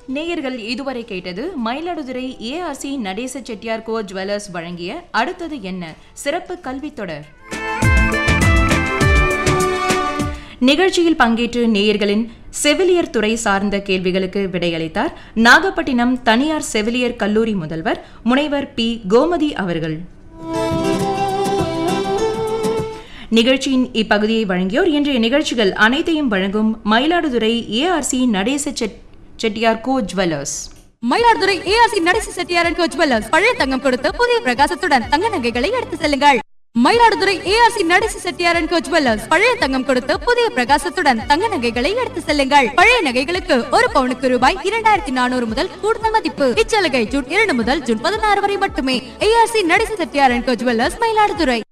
நேயர்கள் இதுவரை கேட்டது மயிலாடுதுறை ஏஆர்சி நடேச செட்டியார் கோ ஜுவல்லர்ஸ் வழங்கிய அடுத்தது என்ன சிறப்பு கல்வித் தொடர் நிகழ்ச்சியில் பங்கேற்று நேயர்களின் செவிலியர் துறை சார்ந்த கேள்விகளுக்கு விடையளித்தார் நாகப்பட்டினம் தனியார் செவிலியர் கல்லூரி முதல்வர் முனைவர் பி கோமதி அவர்கள் நிகழ்ச்சியின் இப்பகுதியை வழங்கியோர் இன்றைய நிகழ்ச்சிகள் அனைத்தையும் வழங்கும் மயிலாடுதுறை ஏஆர்சி நடேச செட் Chettiar co jewellers Mayiladuthurai ARC Natesa Chettiar co jewellers பழைய தங்கம் கொடுத்து புதிய பிரகாசத்துடன் தங்க நகைகளை எடுத்து செல்லுங்கள் Mayiladuthurai ARC Natesa Chettiar co jewellers பழைய தங்கம் கொடுத்து புதிய பிரகாசத்துடன் தங்க நகைகளை எடுத்து செல்லுங்கள் பழைய நகைகளுக்கு ஒரு பவுனுக்கு ரூபாய் இரண்டாயிரத்தி நானூறு முதல் கூடுதல் மதிப்பு இச்சலுகை ஜூன் இரண்டு முதல் ஜூன் பதினாறு வரை மட்டுமே ARC Natesa Chettiar co jewellers Mayiladuthurai